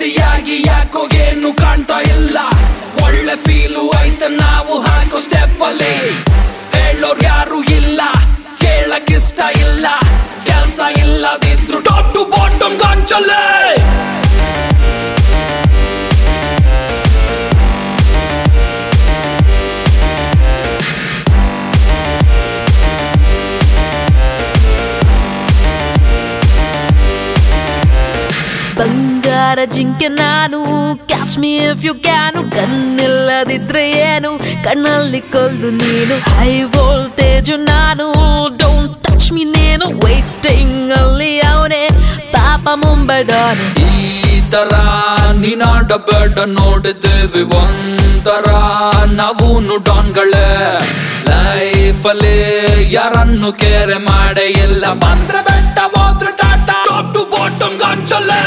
ಜೋಡಿಯಾಗಿ ಯಾಕೋ ಏನು ಕಾಣ್ತಾ ಇಲ್ಲ ಒಳ್ಳೆ ಫೀಲು ಐತೆ ನಾವು ಹಾಕೋ ಸ್ಟೆಪ್ ಅಲ್ಲಿ ಹೇಳೋರ್ ಯಾರು ಇಲ್ಲ ಕೇಳಕ್ಕಿಷ್ಟ ಇಲ್ಲ ಕೆಲ್ಸ ಇಲ್ಲದಿದ್ರು ಟಾಪ್ ಟು ಬಾಟಮ್ ಗಾಂಚಲ್ಲೇ ಬಂಗಾರ ಜಿಂಕೆ ನಾನು catch me if you can ಕಣ್ಣಿಲ್ಲದಿದ್ರೆ ಏನು ಕಣ್ಣಲ್ಲಿ ಕೊಲ್ದು ನೀನು ಹೈ ವೋಲ್ಟೇಜ್ ನಾನು ಡೋಂಟ್ ಟಚ್ ಮೀ ನೀನು ವೈಟಿಂಗ್ ಅಲ್ಲಿ ಅವನೇ ಪಾಪ ಮುಂಬೈ ಡಾನು ಈ ತರ ನೀನಾಡಬೇಡ ನೋಡಿದ್ದೇವೆ ಒಂಥರ ನಾವು ಡಾನ್ಗಳೇ ಲೈಫಲ್ಲಿ ಯಾರನ್ನು ಕೇರೆ ಮಾಡೇ ಇಲ್ಲ ಬಂದ್ರೆ ಬೆಟ್ಟ ಹೋದ್ರೆ ಟಾಟಾ ಟಾಪ್ ಟು ಬಾಟಮ್ ಗಾಂಚಲ್ಲೇ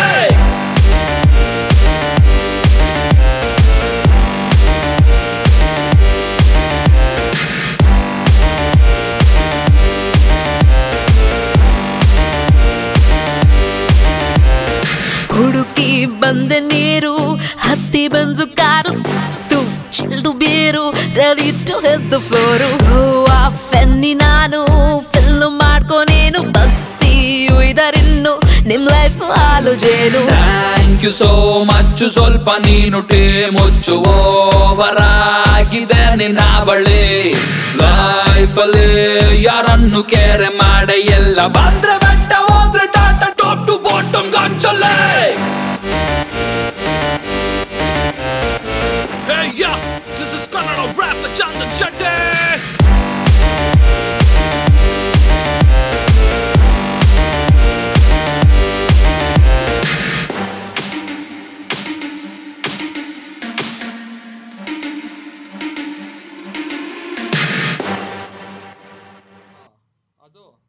ಹುಡುಕಿ ಬಂದೆ ನೀರು ಹತ್ತಿ ಬಂದು ಕಾರು ಸಿಕ್ತು chilled beer ready to hit the floor feni ನಾನು ಫಿಲ್ ಮಾಡ್ಕೊ ನೀನು ಬಗ್ಸಿ ಇದರಿನ್ನು ನಿಮ್ ಲೈಫ್ ಹಾಲು ಜೇನು ಥ್ಯಾಂಕ್ ಯು ಸೋ ಮಚ್ ಸ್ವಲ್ಪ ನೀನು ಟೇ ಮುಚ್ಚು ಓವರ್ ಆಗಿದೆ ನಿನ್ನ ಬಳಿ ಲೈಫಲ್ಲಿ ಯಾರನ್ನು ಕೇರೆ ಮಾಡೆ ಎಲ್ಲ ಬಂದ್ರೆ ಬೆಟ್ಟ ಹೋದ್ರೆ ಟಾಟಾ ಟಾಪ್ ಟು ಬಾಟಮ್ ಗಾಂಚಲ್ಲೇ Hey, yeah, this is Kannada rapper Chandan Chetty.